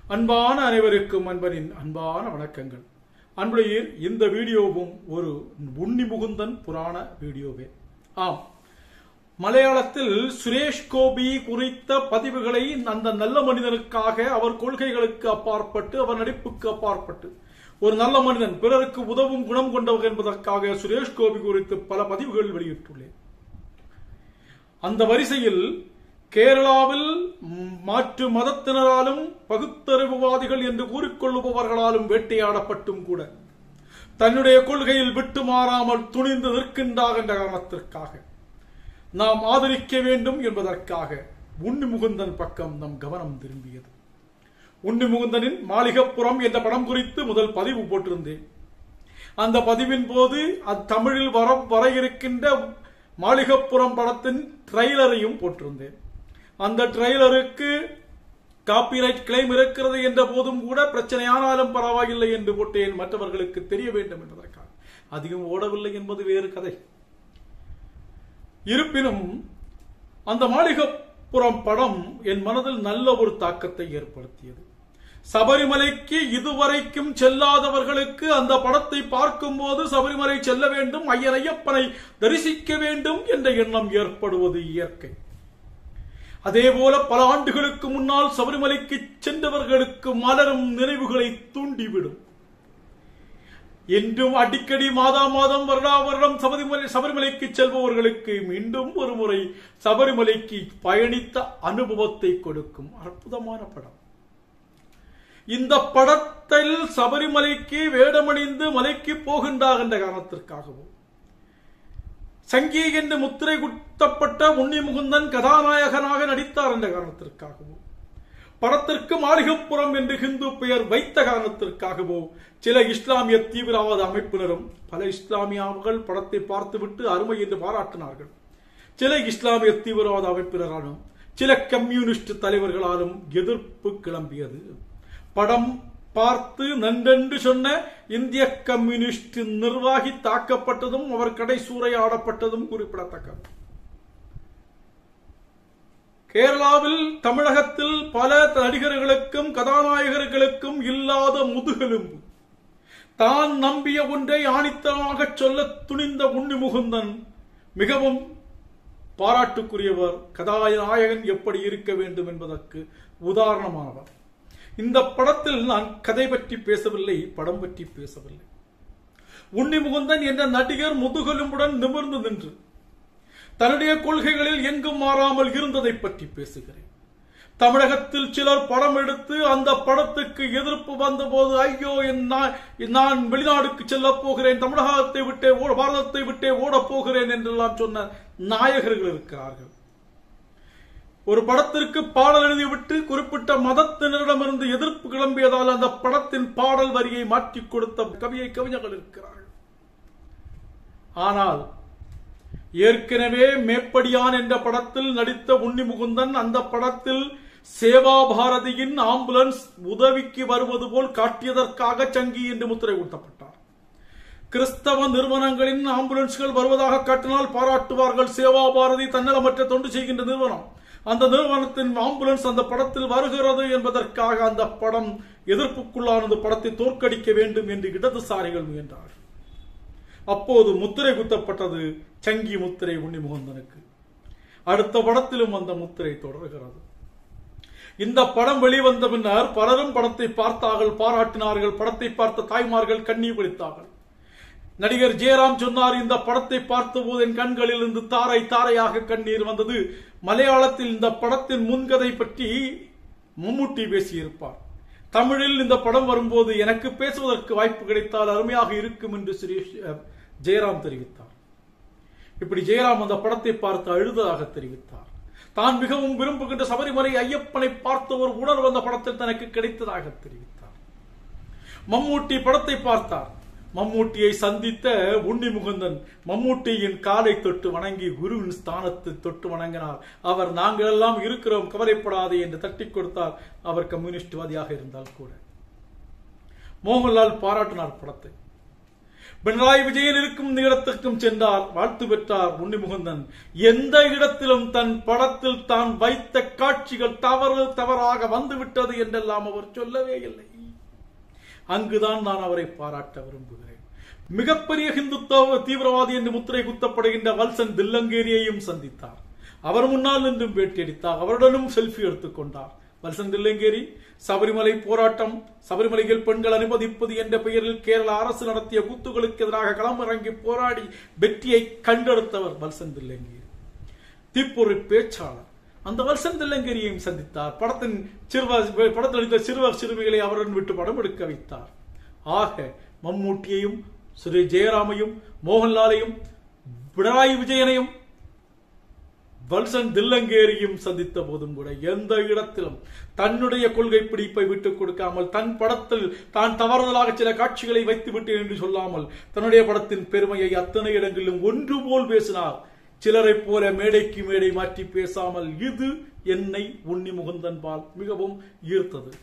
அன்பான அனைவருக்கும் அன்பனின் அன்பான வணக்கங்கள் அன்புடையீர் இந்த வீடியோவும் ஒரு உன்னி முகுந்தன் புராண வீடியோவே ஆம் மலையாளத்தில் சுரேஷ் கோபி குறித்த பதிவுகளை அந்த நல்ல மனிதனுக்காக அவர் கொள்கைகளுக்கு அப்பாற்பட்டு அவர் நடிப்புக்கு அப்பாற்பட்டு ஒரு நல்ல மனிதன் பிறருக்கு உதவும் குணம் கொண்டவர் என்பதற்காக சுரேஷ் கோபி குறித்து பல பதிவுகள் வெளியிட்டுள்ளேன் அந்த வரிசையில் கேரளாவில் மாற்று மதத்தினராலும் பகுத்தறிவுவாதிகள் என்று கூறிக்கொள்ளுபவர்களாலும் வேட்டையாடப்பட்டும் கூட தன்னுடைய கொள்கையில் விட்டு மாறாமல் துணிந்து நிற்கின்றார் என்ற காரணத்திற்காக நாம் ஆதரிக்க வேண்டும் என்பதற்காக உண்ணி முகுந்தன் பக்கம் நம் கவனம் திரும்பியது உண்ணி முகுந்தனின் மாளிகப்புறம் என்ற படம் குறித்து முதல் பதிவு போட்டிருந்தேன் அந்த பதிவின் போது அத்தமிழில் வர வர இருக்கின்ற மாளிகப்புறம் படத்தின் ட்ரெய்லரையும் போட்டிருந்தேன் அந்த ட்ரெய்லருக்கு காப்பிரைட் கிளைம் இருக்கிறது என்ற போதும் கூட பிரச்சனையானாலும் பரவாயில்லை என்று போட்டேன் மற்றவர்களுக்கு தெரிய வேண்டும் என்பதற்காக அதிகம் ஓடவில்லை என்பது வேறு கதை இருப்பினும் அந்த மாளிகப்புறம் படம் என் மனதில் நல்ல ஒரு தாக்கத்தை ஏற்படுத்தியது சபரிமலைக்கு இதுவரைக்கும் செல்லாதவர்களுக்கு அந்த படத்தை பார்க்கும்போது சபரிமலை செல்ல வேண்டும் ஐயன் ஐயப்பனை தரிசிக்க வேண்டும் என்ற எண்ணம் ஏற்படுவது இயற்கை அதேபோல பல ஆண்டுகளுக்கு முன்னால் சபரிமலைக்கு சென்றவர்களுக்கு மலரும் நினைவுகளை தூண்டிவிடும் என்றும் அடிக்கடி மாதா மாதம் வருடா வருடம் சபரிமலை சபரிமலைக்கு செல்பவர்களுக்கு மீண்டும் ஒரு முறை சபரிமலைக்கு பயணித்த அனுபவத்தை கொடுக்கும் அற்புதமான படம் இந்த படத்தில் சபரிமலைக்கு வேடமணிந்து மலைக்கு போகின்றார் என்ற காரணத்திற்காகவும் சங்கி என்று முத்திரை குத்தப்பட்ட உண்ணி முகுந்தன் கதாநாயகனாக நடித்தார் என்ற காரணத்திற்காகவோ படத்திற்கு மாளிகப்புறம் என்று ஹிந்து பெயர் வைத்த காரணத்திற்காகவோ சில இஸ்லாமிய தீவிரவாத அமைப்பினரும் பல இஸ்லாமியார்கள் படத்தை பார்த்துவிட்டு அருமை என்று பாராட்டினார்கள் சில இஸ்லாமிய தீவிரவாத அமைப்பினராலும் சில கம்யூனிஸ்ட் தலைவர்களாலும் எதிர்ப்பு கிளம்பியது படம் பார்த்து நன்றென்று சொன்ன இந்திய கம்யூனிஸ்ட் நிர்வாகி தாக்கப்பட்டதும் அவர் கடை சூறையாடப்பட்டதும் குறிப்பிடத்தக்கது கேரளாவில் தமிழகத்தில் பல நடிகர்களுக்கும் கதாநாயகர்களுக்கும் இல்லாத முதுகெலும்பு தான் நம்பிய ஒன்றை ஆணித்தனமாக சொல்ல துணிந்த உண்ணி முகுந்தன் மிகவும் பாராட்டுக்குரியவர் கதாநாயகன் எப்படி இருக்க வேண்டும் என்பதற்கு உதாரணமானவர் இந்த படத்தில் நான் கதை பற்றி பேசவில்லை படம் பற்றி பேசவில்லை உண்ணி முகுந்தன் என்ற நடிகர் முதுகெலும்புடன் நிமிர்ந்து நின்று தன்னுடைய கொள்கைகளில் எங்கும் மாறாமல் இருந்ததை பற்றி பேசுகிறேன் தமிழகத்தில் சிலர் படம் எடுத்து அந்த படத்துக்கு எதிர்ப்பு வந்தபோது ஐயோ நான் வெளிநாடுக்கு செல்ல போகிறேன் தமிழகத்தை விட்டே பாரதத்தை விட்டே ஓடப் போகிறேன் என்றெல்லாம் சொன்ன நாயகர்கள் இருக்கிறார்கள் ஒரு படத்திற்கு பாடல் எழுதிவிட்டு குறிப்பிட்ட மதத்தினரிடமிருந்து எதிர்ப்பு கிளம்பியதால் அந்த படத்தின் பாடல் வரியை மாற்றிக் கொடுத்த கவியை கவிஞர்கள் இருக்கிறார்கள் ஆனால் ஏற்கனவே மேப்படியான் என்ற படத்தில் நடித்த உண்ணி முகுந்தன் அந்த படத்தில் சேவா பாரதியின் ஆம்புலன்ஸ் உதவிக்கு வருவது போல் காட்டியதற்காக சங்கி என்று முத்திரை ஊட்டப்பட்டார் கிறிஸ்தவ நிறுவனங்களின் ஆம்புலன்ஸ்கள் வருவதாக காட்டினால் பாராட்டுவார்கள் சேவா பாரதி தன்னலமற்ற தொண்டு செய்கின்ற நிறுவனம் அந்த நிறுவனத்தின் ஆம்புலன்ஸ் அந்த படத்தில் வருகிறது என்பதற்காக அந்த படம் எதிர்ப்புக்குள்ளானது படத்தை தோற்கடிக்க வேண்டும் என்று இடதுசாரிகள் முயன்றார் அப்போது முத்திரை குத்தப்பட்டது சங்கி முத்திரை உண்ணி முகந்தனுக்கு அடுத்த படத்திலும் அந்த முத்திரை தொடர்கிறது இந்த படம் வெளிவந்த பின்னர் பலரும் படத்தை பார்த்தார்கள் பாராட்டினார்கள் படத்தை பார்த்த தாய்மார்கள் கண்ணீர் பிடித்தார்கள் நடிகர் ஜெயராம் சொன்னார் இந்த படத்தை பார்த்தபோது என் கண்களில் இருந்து தாரை தாரையாக கண்ணீர் வந்தது மலையாளத்தில் இந்த படத்தின் முன்கதை பற்றி மம்முட்டி பேசியிருப்பார் தமிழில் இந்த படம் வரும்போது எனக்கு பேசுவதற்கு வாய்ப்பு கிடைத்தால் அருமையாக இருக்கும் என்று சுரேஷ் ஜெயராம் தெரிவித்தார் இப்படி ஜெயராம் அந்த படத்தை பார்த்து அழுததாக தெரிவித்தார் தான் மிகவும் விரும்புகின்ற சபரிமலை ஐயப்பனை பார்த்த ஒரு உணர்வு அந்த படத்தில் தனக்கு கிடைத்ததாக தெரிவித்தார் மம்மூட்டி படத்தை பார்த்தார் மம்மூட்டியை சந்தித்த உண்ணி முகுந்தன் மம்மூட்டியின் காலை தொட்டு வணங்கி குருவின் ஸ்தானத்தை தொட்டு வணங்கினார் அவர் நாங்கள் எல்லாம் இருக்கிறோம் கவலைப்படாதே என்று தட்டி கொடுத்தார் அவர் கம்யூனிஸ்ட்வாதியாக இருந்தால் கூட மோகன்லால் பாராட்டினார் படத்தை பினராயி விஜயன் இருக்கும் இந்த இடத்திற்கும் சென்றார் வாழ்த்து பெற்றார் உன்னிமுகுந்தன் எந்த இடத்திலும் தன் படத்தில் தான் வைத்த காட்சிகள் தவறு தவறாக வந்துவிட்டது என்றெல்லாம் அவர் சொல்லவே இல்லை அங்குதான் நான் அவரை பாராட்ட விரும்புகிறேன் மிகப்பெரிய ஹிந்துத்துவ தீவிரவாதி என்று முத்திரை குத்தப்படுகின்ற வல்சன் தில்லங்கேரியையும் சந்தித்தார் அவர் முன்னால் நின்றும் பேட்டியடித்தார் அவருடனும் செல்ஃபி எடுத்துக்கொண்டார் வல்சன் தில்லங்கேரி சபரிமலை போராட்டம் சபரிமலையில் பெண்கள் அனுமதிப்பது என்ற பெயரில் கேரள அரசு நடத்திய கூத்துகளுக்கு எதிராக களமிறங்கி போராடி வெற்றியை கண்டெடுத்தவர் வல்சன் தில்லங்கேரி தீப்பொறி பேச்சாளர் அந்த வல்சன் தில்லங்கேரியையும் சந்தித்தார் படத்தின் சிறுவர் படத்தில் நடித்த சிறுவர் சிறுமிகளை அவருடன் விட்டு படம் எடுக்க வைத்தார் ஆக மம்மூட்டியையும் ஸ்ரீ ஜெயராமையும் மோகன்லாலையும் பினராயி விஜயனையும் வல்சன் தில்லங்கேரியும் சந்தித்த போதும் கூட எந்த இடத்திலும் தன்னுடைய கொள்கை பிடிப்பை விட்டுக் கொடுக்காமல் தன் படத்தில் தான் தவறுதலாக சில காட்சிகளை வைத்து விட்டேன் என்று சொல்லாமல் தன்னுடைய படத்தின் பெருமையை அத்தனை இடங்களிலும் ஒன்று போல் பேசினார் சிலரை போல மேடைக்கு மேடை மாற்றி பேசாமல் இது என்னை உன்னி முகுந்தன் பால் மிகவும் ஈர்த்தது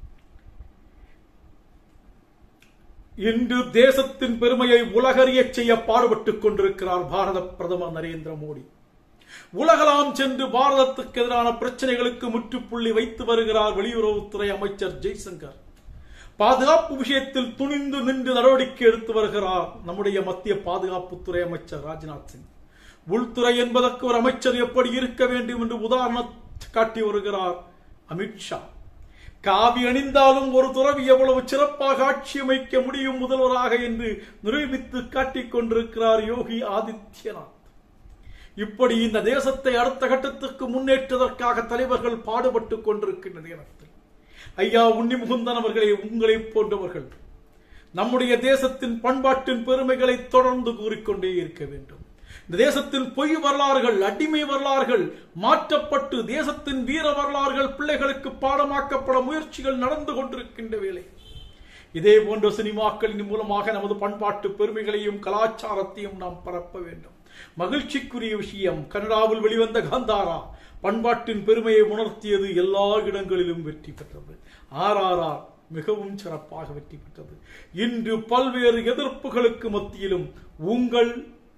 இன்று தேசத்தின் பெருமையை உலகறியச் செய்ய பாடுபட்டுக் கொண்டிருக்கிறார் பாரத பிரதமர் நரேந்திர மோடி உலகலாம் சென்று பாரதத்துக்கு எதிரான பிரச்சனைகளுக்கு முற்றுப்புள்ளி வைத்து வருகிறார் வெளியுறவுத்துறை அமைச்சர் ஜெய்சங்கர் பாதுகாப்பு விஷயத்தில் துணிந்து நின்று நடவடிக்கை எடுத்து வருகிறார் நம்முடைய மத்திய பாதுகாப்புத்துறை அமைச்சர் ராஜ்நாத் சிங் உள்துறை என்பதற்கு ஒரு அமைச்சர் எப்படி இருக்க வேண்டும் என்று உதாரணம் காட்டி வருகிறார் அமித்ஷா காவி அணிந்தாலும் ஒரு துறவி எவ்வளவு சிறப்பாக ஆட்சி அமைக்க முடியும் முதல்வராக என்று நிரூபித்து காட்டிக் கொண்டிருக்கிறார் யோகி ஆதித்யநாத் இப்படி இந்த தேசத்தை அடுத்த கட்டத்துக்கு முன்னேற்றுவதற்காக தலைவர்கள் பாடுபட்டுக் கொண்டிருக்கின்ற நேரத்தில் ஐயா உன்னி முகுந்தன் அவர்களே உங்களைப் போன்றவர்கள் நம்முடைய தேசத்தின் பண்பாட்டின் பெருமைகளை தொடர்ந்து கூறிக்கொண்டே இருக்க வேண்டும் இந்த தேசத்தின் பொய் வரலாறுகள் அடிமை வரலாறுகள் மாற்றப்பட்டு தேசத்தின் வீர வரலாறுகள் பிள்ளைகளுக்கு பாடமாக்கப்பட முயற்சிகள் நடந்து கொண்டிருக்கின்ற வேலை இதே போன்ற சினிமாக்களின் மூலமாக நமது பண்பாட்டு பெருமைகளையும் கலாச்சாரத்தையும் நாம் பரப்ப வேண்டும் மகிழ்ச்சிக்குரிய விஷயம் கனடாவில் வெளிவந்த காந்தாரா பண்பாட்டின் பெருமையை உணர்த்தியது எல்லா இடங்களிலும் வெற்றி பெற்றது ஆர்ஆர்ஆர் மிகவும் சிறப்பாக வெற்றி பெற்றது இன்று பல்வேறு எதிர்ப்புகளுக்கு மத்தியிலும் உங்கள்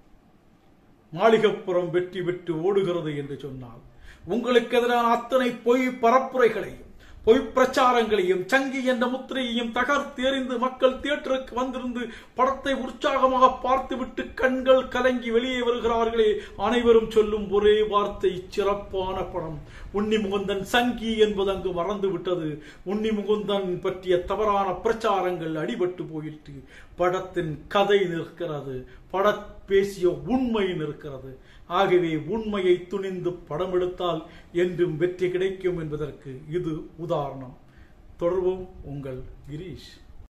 மாளிகப்புறம் வெற்றி பெற்று ஓடுகிறது என்று சொன்னால் உங்களுக்கு எதிரான அத்தனை பொய் பரப்புரைகளையும் பொய் பிரச்சாரங்களையும் சங்கி என்ற முத்திரையையும் தகர்த்து எறிந்து மக்கள் தியேட்டருக்கு வந்திருந்து படத்தை உற்சாகமாக பார்த்துவிட்டு கண்கள் கலங்கி வெளியே வருகிறார்களே அனைவரும் சொல்லும் ஒரே வார்த்தை சிறப்பான படம் உன்னி முகுந்தன் சங்கி என்பது அங்கு மறந்து விட்டது உன்னி முகுந்தன் பற்றிய தவறான பிரச்சாரங்கள் அடிபட்டு போயிற்று படத்தின் கதை நிற்கிறது பட பேசிய உண்மை நிற்கிறது ஆகவே உண்மையை துணிந்து படம் எடுத்தால் என்றும் வெற்றி கிடைக்கும் என்பதற்கு இது உதாரணம் தொடர்வோம் உங்கள் கிரீஷ்